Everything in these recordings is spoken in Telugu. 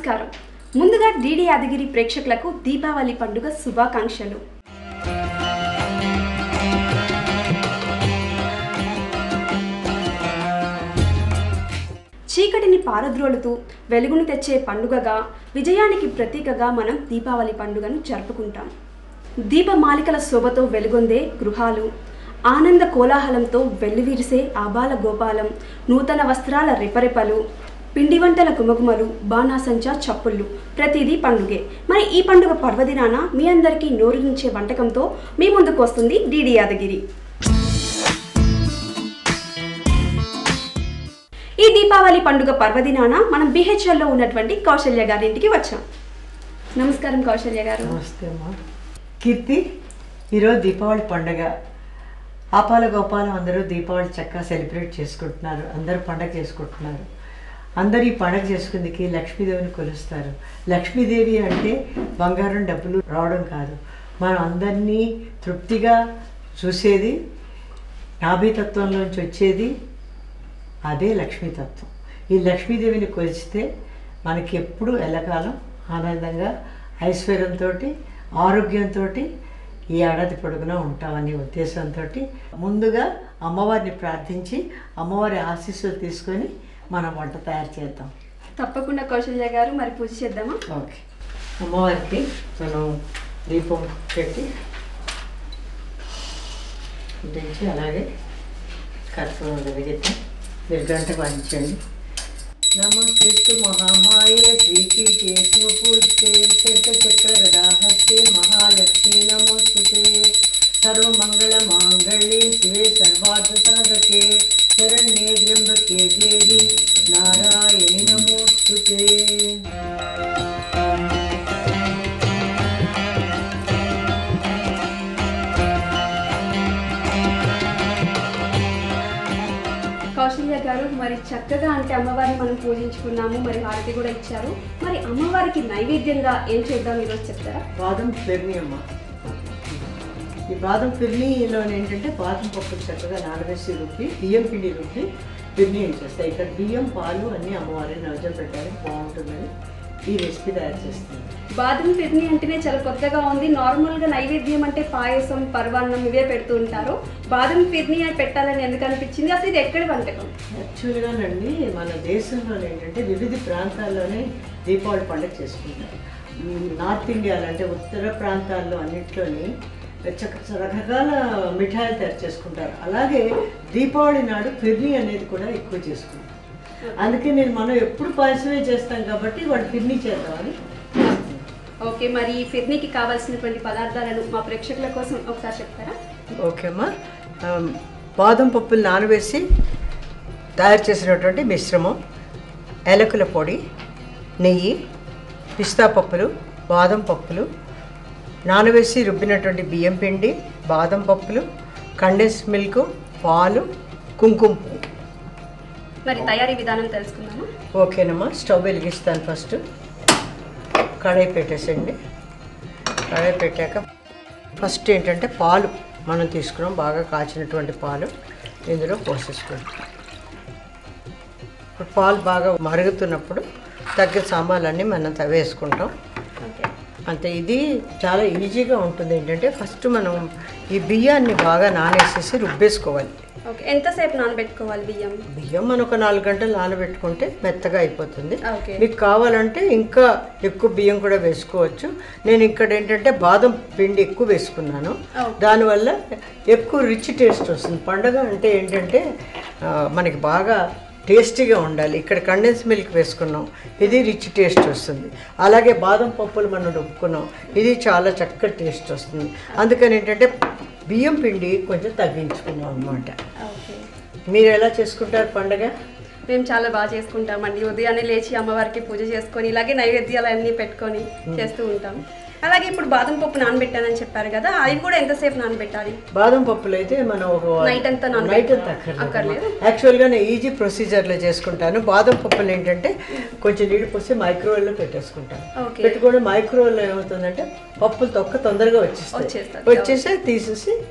నమస్కారం ముందుగా డిడి యాదగిరి ప్రేక్షకులకు దీపావళి పండుగ శుభాకాంక్షలు చీకటిని పారద్రోలుతూ వెలుగును తెచ్చే పండుగగా విజయానికి ప్రతీకగా మనం దీపావళి పండుగను జరుపుకుంటాం దీపమాలికల శోభతో వెలుగొందే గృహాలు ఆనంద కోలాహలంతో వెల్లివిరిసే ఆబాల గోపాలం నూతన వస్త్రాల రెపరెపలు పిండి వంటల గుమగుమలు బాణాసంచా చప్పుళ్ళు ప్రతిదీ పండుగే మరి ఈ పండుగ పర్వదినాన మీ అందరికీ నోరుంచే వంటకంతో మీ ముందుకు వస్తుంది డిడి యాదగిరి ఈ దీపావళి పండుగ పర్వదినాన మనం బిహెచ్ఎల్లో ఉన్నటువంటి కౌశల్య గారింటికి వచ్చాం నమస్కారం కౌశల్య గారు నమస్తే అమ్మా కీర్తి ఈరోజు దీపావళి పండగ ఆపాల గోపాలం అందరూ దీపావళి చక్కగా సెలబ్రేట్ చేసుకుంటున్నారు అందరూ పండగ చేసుకుంటున్నారు అందరూ ఈ పండగ చేసుకుందికి లక్ష్మీదేవిని కొలుస్తారు లక్ష్మీదేవి అంటే బంగారం డబ్బులు రావడం కాదు మనం అందరినీ తృప్తిగా చూసేది నాభీతత్వంలోంచి వచ్చేది అదే లక్ష్మీతత్వం ఈ లక్ష్మీదేవిని కొలిస్తే మనకి ఎప్పుడు ఎల్లకాలం ఆనందంగా ఐశ్వర్యంతో ఆరోగ్యంతో ఈ ఏడాది పొడుగునా ఉంటామనే ఉద్దేశంతో ముందుగా అమ్మవారిని ప్రార్థించి అమ్మవారి ఆశీస్సులు తీసుకొని మనం వంట తయారు చేద్దాం తప్పకుండా కౌశల్య గారు మరి పూజ చేద్దామా ఓకే అమ్మవారికి మనం దీపం పెట్టి ఉంచి అలాగే కర్పూరం వెలిగిద్దాం మీరు గంట వాయించండి నమస్తే మహామాయ శ్రీపీఠే శివపూజే చక్ర చక్ర గదాహస్తే మహాలక్ష్మీ నమోస్తుతే సర్వమంగళ మాంగళ్యే శివే సర్వార్థ సాధకే శరణ్యే త్ర్యంబకే దేవి నారాయణి నమోస్తుతే కౌశల్య గారు మరి చక్కగా అంటే అమ్మవారిని మనం పూజించుకున్నాము మరి హారతి కూడా ఇచ్చారు మరి అమ్మవారికి నైవేద్యంగా ఏం చేద్దాం ఈరోజు చెప్తారా బాదం ఫిర్ని అమ్మ ఈ బాదం ఫిర్నీలో ఏంటంటే బాదం పప్పు చక్కగా నానవేసి రుబ్బి బియ్యం పిండి రుబ్బి ఫిర్నీ చేస్తాయి ఇక్కడ బియ్యం పాలు అన్నీ అమ్మవారిని నైవేద్యం పెట్టడానికి బాగుంటుందని ఈ రెసిపీ తయారు చేస్తుంది బాదం ఫిర్ని అంటేనే చాలా కొత్తగా ఉంది నార్మల్గా నైవేద్యం అంటే పాయసం పర్వాన్నం ఇవే పెడుతూ ఉంటారు బాదం ఫిర్ని అని పెట్టాలని ఎందుకు అనిపించింది అసలు ఇది ఎక్కడి వంటకం యాక్చువల్గానండి మన దేశంలో ఏంటంటే వివిధ ప్రాంతాల్లోనే దీపావళి పండుగ చేసుకుంటారు మ్, నార్త్ ఇండియాలో అంటే ఉత్తర ప్రాంతాల్లో అన్నిట్లోని చక్క రకరకాల మిఠాయిలు తయారు చేసుకుంటారు అలాగే దీపావళి నాడు ఫిర్నీ అనేది కూడా ఎక్కువ చేసుకుంటారు అందుకే నేను మనం ఎప్పుడు పాయసమే చేస్తాం కాబట్టి వాడు ఫిర్నీ చేద్దామని ఓకే మరి ఈ ఫిర్నీకి కావాల్సినటువంటి పదార్థాలను మా ప్రేక్షకుల కోసం ఒకసారి చెప్తారా ఓకే అమ్మా ఆ, బాదం పప్పులు నానవేసి తయారు చేసినటువంటి మిశ్రమం ఏలకుల పొడి నెయ్యి పిస్తా పప్పులు బాదం పప్పులు నానవేసి రుబ్బినటువంటి బియ్యం పిండి బాదం పప్పులు కండెన్స్ మిల్క్ పాలు కుంకుమ పువ్వు మరి తయారీ విధానం తెలుసుకుందామా ఓకేనమ్మా స్టవ్ వెలిగిస్తాను ఫస్ట్ కడాయి పెట్టేసండి కడాయి పెట్టాక ఫస్ట్ ఏంటంటే పాలు మనం తీసుకున్నాం బాగా కాచినటువంటి పాలు ఇందులో పోసేసుకుంటాం ఇప్పుడు పాలు బాగా మరుగుతున్నప్పుడు తగ్గిన సాంబార్లన్నీ మనం త- వేసుకుంటాం ఓకే అంతే ఇది చాలా ఈజీగా ఉంటుంది ఏంటంటే ఫస్ట్ మనం ఈ బియ్యాన్ని బాగా నానేసేసి రుబ్బేసుకోవాలి ఓకే ఎంతసేపు నానబెట్టుకోవాలి బియ్యం బియ్యం మనం ఒక నాలుగు గంటలు నానబెట్టుకుంటే మెత్తగా అయిపోతుంది ఓకే మీకు కావాలంటే ఇంకా ఎక్కువ బియ్యం కూడా వేసుకోవచ్చు నేను ఇక్కడ ఏంటంటే బాదం పిండి ఎక్కువ వేసుకున్నాను ఓకే. దానివల్ల ఎక్కువ రిచ్ టేస్ట్ వస్తుంది పండగ అంటే ఏంటంటే ఆ, మనకి బాగా టేస్టీగా ఉండాలి ఇక్కడ కండెన్స్ మిల్క్ వేసుకున్నాం ఇది రిచ్ టేస్ట్ వస్తుంది అలాగే బాదం పప్పులు మనం రుబ్బుకున్నాం ఇది చాలా చక్కటి టేస్ట్ వస్తుంది అందుకని ఏంటంటే బియ్యం పిండి కొంచెం తగ్గించుకున్నాం అనమాట ఓకే మీరు ఎలా చేసుకుంటారు పండగ మేము చాలా బాగా చేసుకుంటామండి ఉదయాన్నే లేచి అమ్మవారికి పూజ చేసుకొని ఇలాగే నైవేద్యాలు అన్నీ పెట్టుకొని చేస్తూ ఉంటాం అలాగే ఇప్పుడు బాదం పప్పు నానబెట్టానని చెప్పారు కదా అవి కూడా ఎంతసేపు నానబెట్టాలి బాదం పప్పులు అయితే మనం ఒక నైట్ అంతా నానబెట్టాలి. నైట్ అంతా అక్కర్లేదు అక్కర్లేదు. యాక్చువల్గా నేను ఈజీ ప్రొసీజర్లో చేసుకుంటాను బాదం పప్పులు ఏంటంటే కొంచెం నీళ్ళు పోసి మైక్రోవేవ్లో పెట్టేసుకుంటాను ఓకే. పెట్టుకోవడం మైక్రోవేవ్లో ఏమవుతుందంటే పప్పులు తొక్క తొందరగా వచ్చేస్తాయి వచ్చేస్తాయి. వచ్చేసి తీసేసి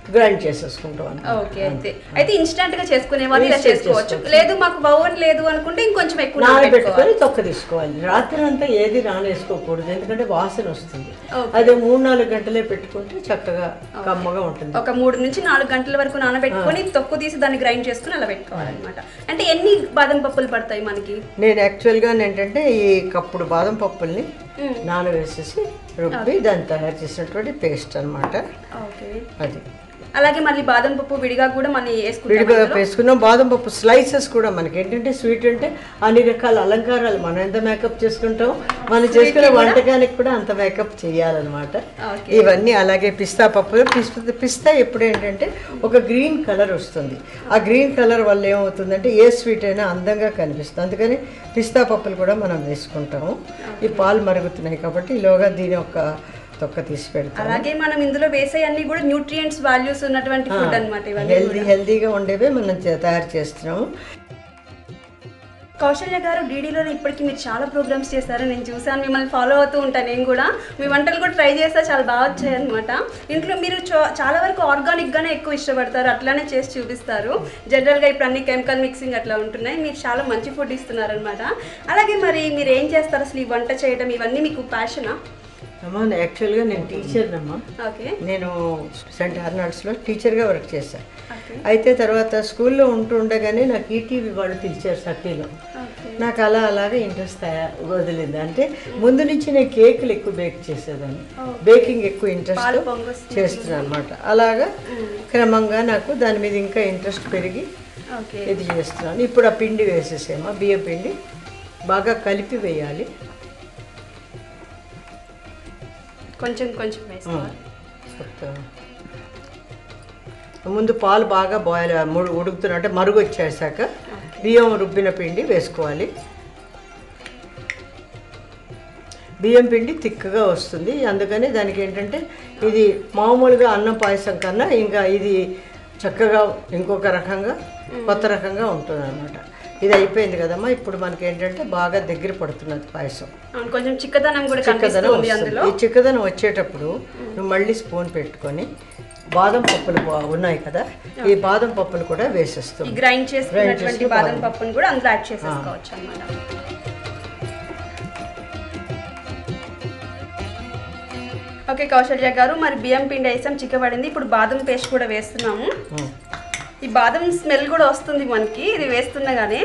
గ్రైండ్ చేసేసుకుంటాం అన్నమాట. ఓకే అయితే అయితే ఇన్స్టెంట్ గా చేసుకునే వాళ్ళు ఇలా Instant చేసుకోవచ్చు చేసుకోవచ్చు. లేదు మాకు బౌన్ లేదు అనుకుంటే ఇంకొంచెం ఎక్కువ నానబెట్టుకోవాలి. నానబెట్టుకొని తొక్క తీసుకోవాలి రాత్రి అంతా ఏది నానేసుకోకూడదు ఎందుకంటే వాసన వస్తుంది Okay. అదే మూడు నాలుగు గంటలే పెట్టుకుంటే చక్కగా కమ్మగా ఉంటుంది ఒక మూడు నుంచి నాలుగు గంటల వరకు నానబెట్టుకొని తొక్కు తీసి దాన్ని గ్రైండ్ చేసుకుని అలా పెట్టుకోవాలన్నమాట అంటే ఎన్ని బాదం పప్పులు పడతాయి మనకి నేను యాక్చువల్గా ఏంటంటే ఈ కప్పుడు బాదం పప్పుల్ని మ్మ్. నానవేసేసి రుబ్బి దాన్ని తయారు చేసినటువంటి పేస్ట్ అన్నమాట ఓకే అది అలాగే మళ్ళీ బాదం పప్పు విడిగా కూడా మళ్ళీ వేసుకుంటాం విడిగా అందులో. వేసుకున్నాం బాదం పప్పు స్లైసెస్ కూడా మనకి ఏంటంటే స్వీట్ అంటే అన్ని రకాల అలంకారాలు మనం ఎంత మేకప్ చేసుకుంటాం మనం చేసుకునే వంటకానికి కూడా అంత మేకప్ చేయాలన్నమాట Okay. ఇవన్నీ అలాగే పిస్తా పప్పు పిస్తా పిస్తా ఎప్పుడు ఏంటంటే ఒక గ్రీన్ కలర్ వస్తుంది ఆ గ్రీన్ కలర్ వల్ల ఏమవుతుందంటే ఏ స్వీట్ అయినా అందంగా కనిపిస్తుంది అందుకని పిస్తా పప్పులు కూడా మనం వేసుకుంటాము ఈ పాలు మరుగుతున్నాయి కాబట్టి ఈలోగా దీని ఒక తొక్క తీసి పెడతాం అలాగే మనం ఇందులో వేసే అన్ని కూడా న్యూట్రియంట్స్ వాల్యూస్ ఉన్నటువంటి ఫుడ్ అన్నమాట ఇవన్నీ హెల్దీ హెల్దీగా ఉండేవే మనం చే- తయారు చేస్తున్నాము కౌశల్య గారు డీడీలో ఇప్పటికి మీరు చాలా ప్రోగ్రామ్స్ చేశారు నేను చూసాను మిమ్మల్ని ఫాలో అవుతూ ఉంటాను నేను కూడా మీ వంటలు కూడా ట్రై చేస్తే చాలా బాగా వచ్చాయి అనమాట ఇంట్లో మీరు చో- చాలా వరకు ఆర్గానిక్గానే ఎక్కువ ఇష్టపడతారు అట్లానే చేసి చూపిస్తారు జనరల్గా ఇప్పుడు అన్ని కెమికల్ మిక్సింగ్ అట్లా ఉంటున్నాయి మీరు చాలా మంచి ఫుడ్ ఇస్తున్నారు అనమాట అలాగే మరి మీరు ఏం చేస్తారు అసలు ఈ వంట చేయడం ఇవన్నీ మీకు ప్యాషనా అమ్మా యాక్చువల్గా నేను టీచర్ అమ్మా ఓకే నేను సెంట్ ఆర్నాల్డ్స్లో టీచర్గా వర్క్ చేశాను ఓకే అయితే తర్వాత స్కూల్లో ఉంటూ ఉండగానే నాకు ఈటీవీ వాళ్ళు పిలిచారు సఖీలో ఓకే నాకు అలా అలాగే ఇంట్రెస్ట్ తయా వదిలింది అంటే ముందు నుంచి నేను కేకులు ఎక్కువ బేక్ చేసేదాన్ని బేకింగ్ ఎక్కువ పాలు ఇంట్రెస్ట్ పొంగొస్తుంది చేస్తున్నాను అనమాట అలాగా క్రమంగా నాకు దాని మీద ఇంకా ఇంట్రెస్ట్ పెరిగి ఓకే ఇది చేస్తున్నాను ఇప్పుడు ఆ పిండి వేసేసేమా బియ్యం పిండి బాగా కలిపి వేయాలి కొంచెం కొంచెం వేసుకోవాలి చెప్తాను. ముందు పాలు బాగా బాయిల్ ముడు- ఉడుకుతున్న అంటే మరుగు వచ్చేసాక బియ్యం రుబ్బిన పిండి వేసుకోవాలి బియ్యం పిండి తిక్కగా వస్తుంది అందుకని దానికి ఏంటంటే ఇది మామూలుగా అన్నం పాయసం కన్నా ఇంకా ఇది చక్కగా ఇంకొక రకంగా కొత్త రకంగా ఉంటుంది అనమాట ఇది అయిపోయింది కదమ్మా ఇప్పుడు మనకి ఏంటంటే బాగా దగ్గర పడుతున్నది పాయసం అవును, కొంచెం చిక్కదనం కూడా చిక్కదనం కనిపిస్తుంది వస్తుంది అందులో ఈ చిక్కదనం వచ్చేటప్పుడు నువ్వు మళ్ళీ స్పూన్ పెట్టుకొని బాదం పప్పులు బా- ఉన్నాయి కదా ఈ బాదం పప్పులు కూడా ఈ వేసేస్తాం గ్రైండ్ చేసుకున్నటువంటి చేసుకున్న బాదం బాదం. పప్పును కూడా అందులో యాడ్ చేసేసుకోవచ్చు అన్నమాట ఓకే కౌశల్య గారు మరి బియ్యం పిండి వేసాం చిక్కబడింది ఇప్పుడు బాదం పేస్ట్ కూడా వేస్తున్నాము ఉం. ఈ బాదం స్మెల్ కూడా వస్తుంది మనకి ఇది వేస్తుండగానే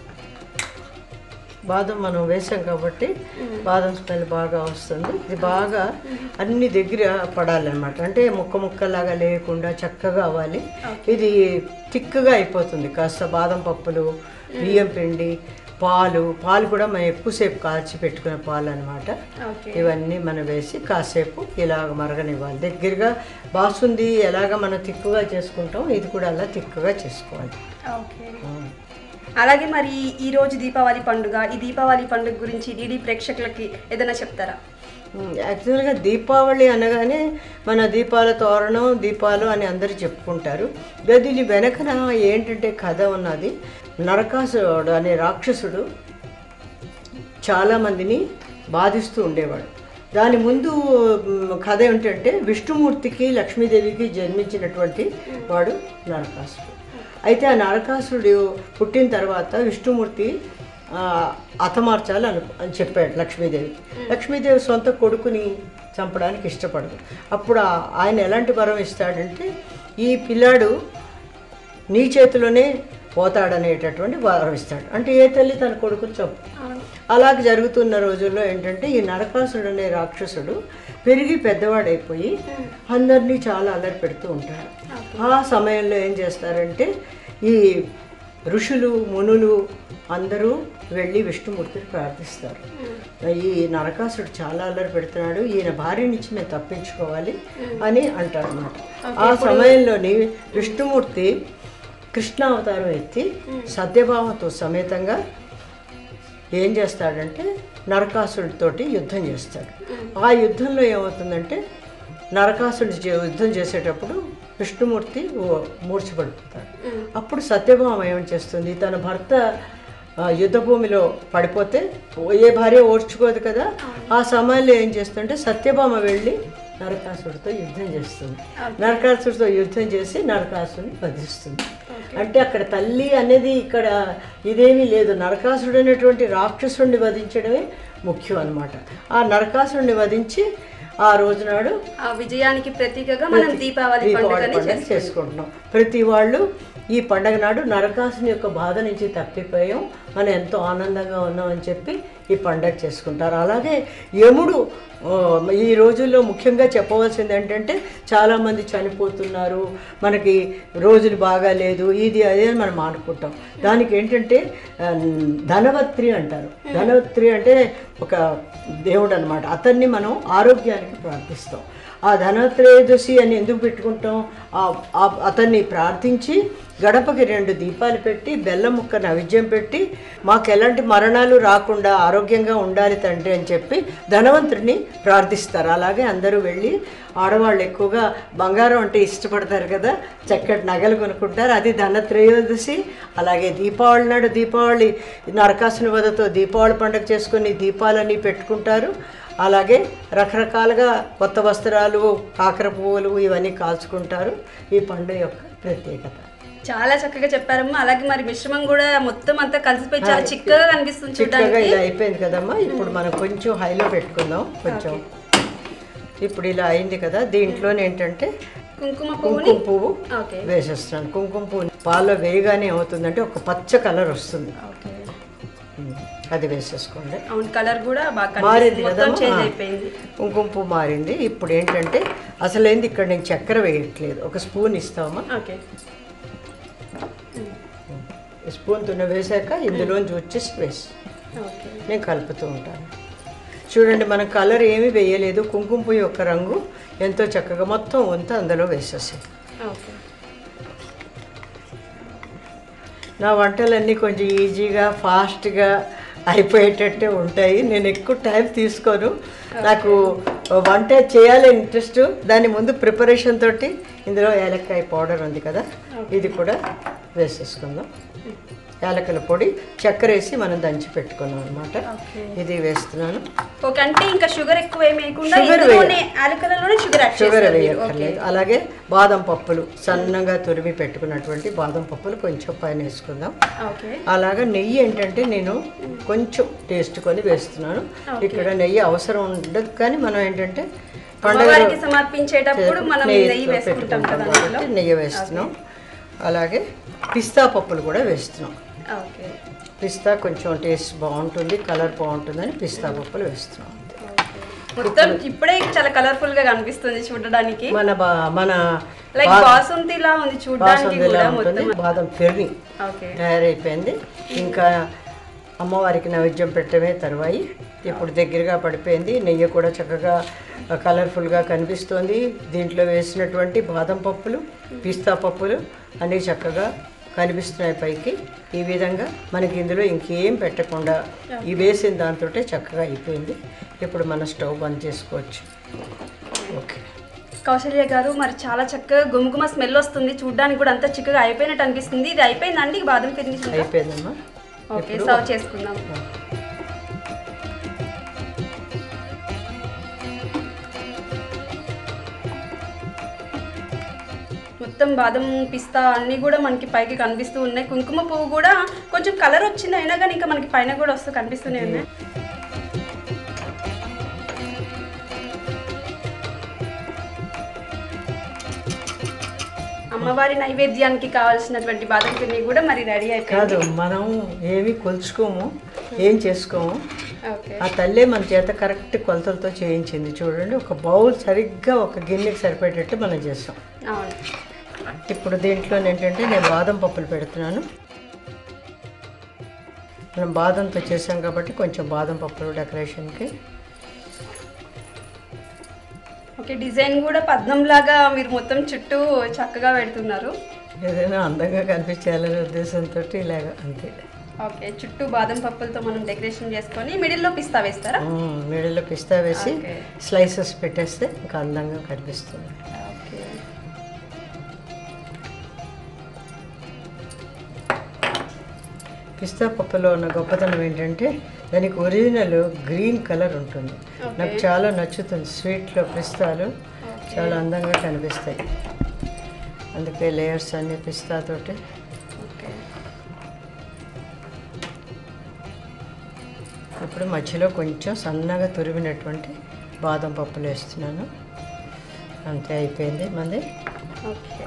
బాదం మనం వేసాం కాబట్టి బాదం స్మెల్ బాగా వస్తుంది ఇది బాగా అన్ని దగ్గర పడాలన్నమాట అంటే ముక్క ముక్కలాగా లేకుండా చక్కగా అవ్వాలి ఇది తిక్కుగా అయిపోతుంది కాస్త బాదం పప్పులు బియ్యం పిండి పాలు పాలు కూడా మనం ఎక్కువసేపు కాల్చి పెట్టుకునే పాలు అనమాట ఓకే ఇవన్నీ మనం వేసి కాసేపు ఇలాగ మరగనివ్వాలి దగ్గరగా బాసుంది ఎలాగ మనం తిక్కుగా చేసుకుంటాం ఇది కూడా అలా తిక్కుగా చేసుకోవాలి ఓకే అలాగే మరి ఈ రోజు దీపావళి పండుగ ఈ దీపావళి పండుగ గురించి డీడీ ప్రేక్షకులకి ఏదైనా చెప్తారా ఉమ్, యాక్చువల్గా దీపావళి అనగానే మన దీపాల తోరణం దీపాలు అని అందరూ చెప్పుకుంటారు దీని వెనకన ఏంటంటే కథ ఉన్నది నరకాసుడు అనే రాక్షసుడు చాలామందిని బాధిస్తూ ఉండేవాడు దాని ముందు మ్, కథ ఏమిటంటే విష్ణుమూర్తికి లక్ష్మీదేవికి జన్మించినటువంటి వాడు నరకాసుడు అయితే ఆ నరకాసుడు పుట్టిన తర్వాత విష్ణుమూర్తి ఆ, హతమార్చాలి అను అని చెప్పాడు లక్ష్మీదేవి లక్ష్మీదేవి సొంత కొడుకుని చంపడానికి ఇష్టపడదు అప్పుడు ఆ- ఆయన ఎలాంటి వరం ఇస్తాడంటే ఈ పిల్లాడు నీ చేతిలోనే పోతాడనేటటువంటి వరం ఇస్తాడు అంటే ఏ తల్లి తన కొడుకుని చంపు అలాగ జరుగుతున్న రోజుల్లో ఏంటంటే ఈ నరకాసుడు అనే రాక్షసుడు పెరిగి పెద్దవాడైపోయి అందరినీ చాలా అల్లరి పెడుతూ ఉంటాడు ఆ సమయంలో ఏం చేస్తారంటే ఈ ఋషులు మునులు అందరూ వెళ్ళి విష్ణుమూర్తిని ప్రార్థిస్తారు ఈ నరకాసుడు చాలా అల్లరి పెడుతున్నాడు ఈయన భార్య నుంచి మేము తప్పించుకోవాలి అని అంటారు అనమాట ఆ సమయంలోని విష్ణుమూర్తి కృష్ణావతారం ఎత్తి సత్యభామతో సమేతంగా ఏం చేస్తాడంటే నరకాసుడితోటి యుద్ధం చేస్తాడు ఆ యుద్ధంలో ఏమవుతుందంటే నరకాసుడి చే- యుద్ధం చేసేటప్పుడు విష్ణుమూర్తి ఓ- మూర్ఛపడిపోతాడు అప్పుడు సత్యభామ ఏం చేస్తుంది తన భర్త ఆ, యుద్ధ భూమిలో పడిపోతే ఏ భార్య ఓర్చుకోదు కదా ఆ సమయంలో ఏం చేస్తుంటే సత్యభామ వెళ్ళి నరకాసుడితో యుద్ధం చేస్తుంది నరకాసుడితో యుద్ధం చేసి నరకాసుడిని వధిస్తుంది అంటే అక్కడ తల్లి అనేది ఇక్కడ ఇదేమీ లేదు నరకాసుడు అనేటువంటి రాక్షసుడిని వధించడమే ముఖ్యం అన్నమాట ఆ నరకాసుడిని వధించి ఆ రోజునాడు ఆ విజయానికి ప్రతీకగా మనం దీపావళి దీపావళి పండుగని పండుగ చేసుకుంటాం చేసుకుంటున్నాం ప్రతి వాళ్ళు ఈ పండగ నాడు నరకాసుని యొక్క బాధ నుంచి తప్పిపోయాం మనం ఎంతో ఆనందంగా ఉన్నామని చెప్పి ఈ పండగ చేసుకుంటారు అలాగే యముడు ఆ, ఈ రోజుల్లో ముఖ్యంగా చెప్పవలసింది ఏంటంటే చాలామంది చనిపోతున్నారు మనకి రోజులు బాగాలేదు ఇది అదే అని మనం అనుకుంటాం దానికి ఏంటంటే ఆ, ధనవత్రి అంటారు ధనవత్రి అంటే ఒక దేవుడు అనమాట అతన్ని మనం ఆరోగ్యానికి ప్రార్థిస్తాం ఆ ధనత్రయోదశి అని ఎందుకు పెట్టుకుంటాం ఆ- ఆ- అతన్ని ప్రార్థించి గడపకి రెండు దీపాలు పెట్టి బెల్లం ముక్క నైవేద్యం పెట్టి మాకు ఎలాంటి మరణాలు రాకుండా ఆరోగ్యంగా ఉండాలి తండ్రి అని చెప్పి ధనవంతుడిని ప్రార్థిస్తారు అలాగే అందరూ వెళ్ళి ఆడవాళ్ళు ఎక్కువగా బంగారం అంటే ఇష్టపడతారు కదా చక్కటి నగలు కొనుక్కుంటారు అది ధనత్రయోదశి అలాగే దీపావళి నాడు దీపావళి నరకాసుని వదతో దీపావళి పండుగ చేసుకొని దీపాలన్నీ పెట్టుకుంటారు అలాగే రకరకాలుగా కొత్త వస్త్రాలు కాకర పువ్వులు ఇవన్నీ కాల్చుకుంటారు ఈ పండుగ యొక్క ప్రత్యేకత చాలా చక్కగా చెప్పారమ్మా అలాగే మరి మిశ్రమం కూడా మొత్తం అంతా కలిసిపోయి చాలా చిక్కగా కనిపిస్తుంది చిక్కగా చూడడానికి ఇలా అయిపోయింది కదమ్మా ఇప్పుడు మనం కొంచెం హైలో పెట్టుకుందాం కొంచెం ఇప్పుడు ఇలా అయింది కదా దీంట్లో ఏంటంటే కుంకుమ పువ్వుని కుంకుమ పువ్వు ఓకే వేసేస్తున్నాను కుంకుమ పువ్వు పాల్లో వేయగానే ఏమవుతుందంటే ఒక పచ్చ కలర్ వస్తుంది ఓకే ఉమ్, అది వేసేసుకోండి అవును కలర్ కూడా బాగా మారింది కనిపిస్తుంది. మొత్తం కదమ్మా? చేంజ్ ఆ. అయిపోయింది కుంకుమ పువ్వు మారింది ఇప్పుడు ఏంటంటే అసలేంది ఇక్కడ నేను చక్కెర వేయట్లేదు ఒక స్పూన్ ఇస్తామా ఓకే స్పూన్ తున్న వేసాక ఇందులోంచి వచ్చేసి వేసి ఓకే నేను కలుపుతూ ఉంటాను చూడండి మనం కలర్ ఏమీ వేయలేదు కుంకుమ పువ్వు యొక్క రంగు ఎంతో చక్కగా మొత్తం వంత అందులో వేసేసి ఓకే నా వంటలన్నీ కొంచెం ఈజీగా ఫాస్ట్గా అయిపోయేటట్టే ఉంటాయి నేను ఎక్కువ టైం తీసుకోను నాకు వంట చేయాలని ఇంట్రెస్ట్ దాని ముందు ప్రిపరేషన్ తోటి ఇందులో ఏలక్కాయ పౌడర్ ఉంది కదా ఇది కూడా వేసేసుకుందాం యాలకుల పొడి చక్కెర వేసి మనం దంచి పెట్టుకున్నాం అనమాట ఓకే ఇది వేస్తున్నాను ఓకే అంటే ఇంకా షుగర్ ఎక్కువ ఏమి వేయకుండా Sugar ఇందులోనే యాలకలలోనే షుగర్ యాడ్ షుగర్ చేస్తారు మీరు. ఓకే వేయక్కర్లేదు అలాగే బాదం పప్పులు సన్నగా తురిమి పెట్టుకున్నటువంటి బాదం పప్పులు కొంచెం పైన వేసుకుందాం ఓకే అలాగా నెయ్యి ఏంటంటే నేను కొంచెం టేస్ట్ కొని వేస్తున్నాను ఇక్కడ నెయ్యి అవసరం ఉండదు కానీ మనం ఏంటంటే పండగ అమ్మవారికి సమర్పించేటప్పుడు మనం నెయ్యి వేసుకుంటాం కదా అందులో కాబట్టి నెయ్యి వేస్తున్నాం అలాగే పిస్తా పప్పులు కూడా వేస్తున్నాం ఓకే పిస్తా కొంచెం టేస్ట్ బాగుంటుంది కలర్ బాగుంటుందని పిస్తా పప్పులు వేస్తున్నాం అంతే. మొత్తం ఇప్పుడే చాలా కలర్ఫుల్ గా కనిపిస్తుంది చూడడానికి మన బా మన లైక్ బాసుంతిలా ఉంది చూడడానికి బాసందిలా కూడా ఉంటుంది మొత్తం బాదం పెరిగి ఓకే తయారైపోయింది ఇంకా అమ్మవారికి నైవేద్యం పెట్టడమే తరువాయి ఇప్పుడు దగ్గరగా పడిపోయింది నెయ్యి కూడా చక్కగా కలర్ఫుల్గా కనిపిస్తోంది దీంట్లో వేసినటువంటి బాదం పప్పులు పిస్తా పప్పులు అన్నీ చక్కగా కనిపిస్తున్నాయి పైకి ఈ విధంగా మనకి ఇందులో ఇంకేం పెట్టకుండా ఈ వేసిన దాంతో చక్కగా అయిపోయింది ఇప్పుడు మన స్టవ్ బంద్ చేసుకోవచ్చు ఓకే కౌశల్య గారు మరి చాలా చక్కగా గుమగుమ స్మెల్ వస్తుంది చూడడానికి కూడా అంత చిక్కగా అయిపోయినట్టు అనిపిస్తుంది ఇది అయిపోయిందండి ఈ బాదం ఫినిష్ అయిపోయిందమ్మా ఓకే సర్వ్ చేసుకుందాం మొత్తం బాదం పిస్తా అన్నీ కూడా మనకి పైకి కనిపిస్తూ ఉన్నాయి కుంకుమ పువ్వు కూడా కొంచెం కలర్ వచ్చింది అయినా కానీ ఇంకా మనకి పైన కూడా వస్తూ కనిపిస్తూనే ఉన్నాయి అమ్మవారి నైవేద్యానికి కావాల్సినటువంటి బాదం పిన్ని కూడా మరి రెడీ కాదు అయిపోయింది మనం ఏమి కొలుచుకోము ఏం చేసుకోము ఓకే ఆ తల్లే మన చేత కరెక్ట్ కొలతలతో చేయించింది చూడండి ఒక బౌల్ సరిగ్గా ఒక గిన్నెకి సరిపోయేటట్టు మనం చేస్తాం అవును ఇప్పుడు దీంట్లో ఏంటంటే నేను బాదం పప్పులు పెడుతున్నాను మనం బాదంతో చేసాం కాబట్టి కొంచెం బాదం పప్పులు డెకరేషన్కి ఓకే డిజైన్ కూడా పద్మం లాగా మీరు మొత్తం చుట్టూ చక్కగా పెడుతున్నారు ఏదైనా అందంగా కనిపించాలనే ఉద్దేశంతో ఇలాగ అంతే ఓకే చుట్టూ బాదం పప్పులతో మనం డెకరేషన్ చేసుకొని మిడిల్లో పిస్తా వేస్తారా మిడిల్లో పిస్తా వేసి ఓకే. స్లైసెస్ పెట్టేస్తే ఇంకా అందంగా కనిపిస్తుంది ఓకే పిస్తా పప్పులో ఉన్న గొప్పతనం ఏంటంటే దానికి ఒరిజినల్ గ్రీన్ కలర్ ఉంటుంది నాకు చాలా నచ్చుతుంది స్వీట్లో పిస్తాలు చాలా అందంగా కనిపిస్తాయి అందుకే లేయర్స్ అన్ని పిస్తాతోటి ఓకే ఇప్పుడు మధ్యలో కొంచెం సన్నగా తురిమినటువంటి బాదం పప్పులు వేస్తున్నాను అంతే అయిపోయింది మంది ఓకే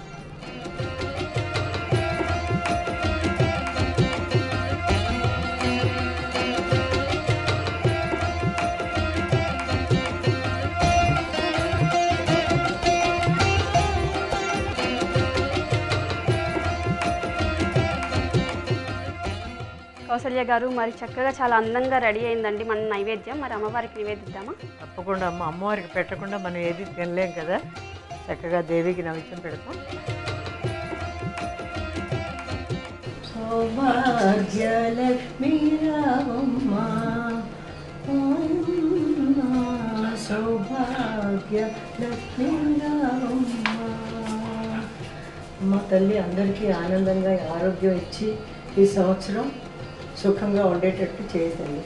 కౌసల్య గారు మరి చక్కగా చాలా అందంగా రెడీ అయిందండి మన నైవేద్యం మరి అమ్మవారికి నివేదిద్దామా తప్పకుండా అమ్మ అమ్మవారికి పెట్టకుండా మనం ఏది తినలేం కదా చక్కగా దేవికి నైవేద్యం పెడతాం సౌభాగ్యలక్ష్మీ రామమ్మ సౌభాగ్య లక్ష్మీ రామమ్మ అమ్మ తల్లి అందరికీ ఆనందంగా ఆరోగ్యం ఇచ్చి ఈ సంవత్సరం సుఖంగా ఉండేటట్టు చేయతండి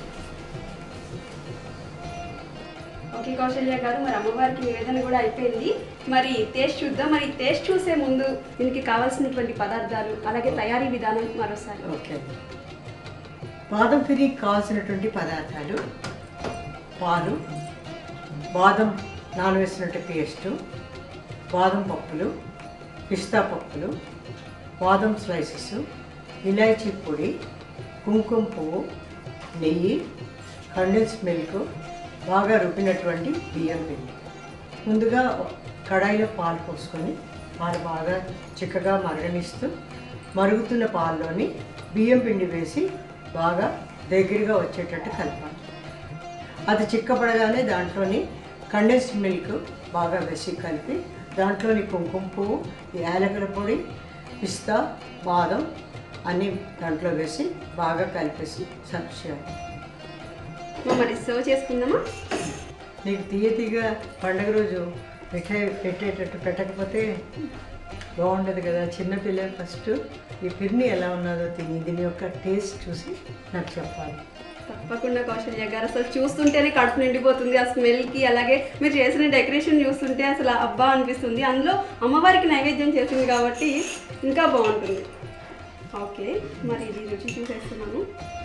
ఓకే కౌశల్య గారు మరి అమ్మవారికి నివేదన కూడా అయిపోయింది మరి టేస్ట్ చూద్దాం మరి టేస్ట్ చూసే ముందు దీనికి కావాల్సినటువంటి పదార్థాలు అలాగే తయారీ విధానం మరోసారి ఓకే బాదం ఫిరికి కావాల్సినటువంటి పదార్థాలు పాలు బాదం నానవేసినట్టు పేస్టు బాదం పప్పులు పిస్తా పప్పులు బాదం స్లైసెస్ ఇలాచీ పొడి కుంకుమ పువ్వు నెయ్యి కండెన్స్ మిల్క్ బాగా రుబ్బినటువంటి బియ్యం పిండి ముందుగా కడాయిలో పాలు పోసుకొని పాలు బాగా చిక్కగా మరగనిస్తూ మరుగుతున్న పాల్లోని బియ్యం పిండి వేసి బాగా దగ్గరగా వచ్చేటట్టు కలపాలి అది చిక్కపడగానే దాంట్లోని కండెన్స్డ్ మిల్క్ బాగా వేసి కలిపి దాంట్లోని కుంకుమ పువ్వు యాలకుల పొడి పిస్తా బాదం అన్నీ దాంట్లో వేసి బాగా కలిపేసి సర్వ్ చేయాలి మరి సర్వ్ చేసుకుందామా నీకు తీయ తీగ పండగ రోజు మిఠాయి పెట్టేటట్టు పెట్టకపోతే బాగుండదు కదా చిన్నపిల్ల ఫస్ట్ ఈ పిన్ని ఎలా ఉన్నదో తిని దీని యొక్క టేస్ట్ చూసి నాకు చెప్పాలి తప్పకుండా కౌశల్య గారు అసలు చూస్తుంటేనే కడుపు నిండిపోతుంది ఆ స్మెల్కి అలాగే మీరు చేసిన డెకరేషన్ చూస్తుంటే అసలు అబ్బా అనిపిస్తుంది అందులో అమ్మవారికి నైవేద్యం చేసింది కాబట్టి ఇంకా బాగుంటుంది ఓకే మరి ఇది రుచి చూసేస్తున్నాను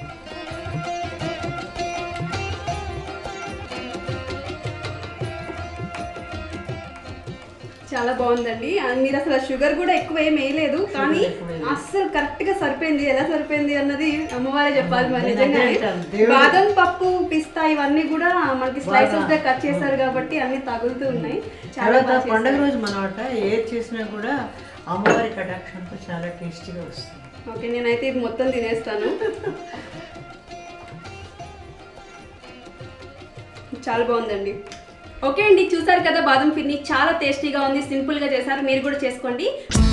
చాలా బాగుందండి ఆ, మీరు అసలు షుగర్ కూడా ఎక్కువ ఏం వేయలేదు కానీ ఎక్కువ వేయలేదు. అస్సలు కరెక్ట్ గా సరిపోయింది ఎలా సరిపోయింది అన్నది అమ్మవారే చెప్పాలి మరి నేను నిజంగానే అదే అంటాను. దేవుడు- బాదం పప్పు పిస్తా ఇవన్నీ కూడా మనకి స్లైసెస్ గా బాగా- కట్ చేశారు కాబట్టి అన్ని తగులుతూ ఉన్నాయి చాలా తర్వాత బాగా పండగ చేశారు. రోజు మనమాట ఏది చేసినా కూడా అమ్మవారి కటాక్షంతో చాలా టేస్టీగా వస్తుంది ఓకే నేనైతే ఇది మొత్తం తినేస్తాను చాలా బాగుందండి ఓకే అండి చూసారు కదా బాదం పిన్ని చాలా టేస్టీగా ఉంది సింపుల్గా చేశారు మీరు కూడా చేసుకోండి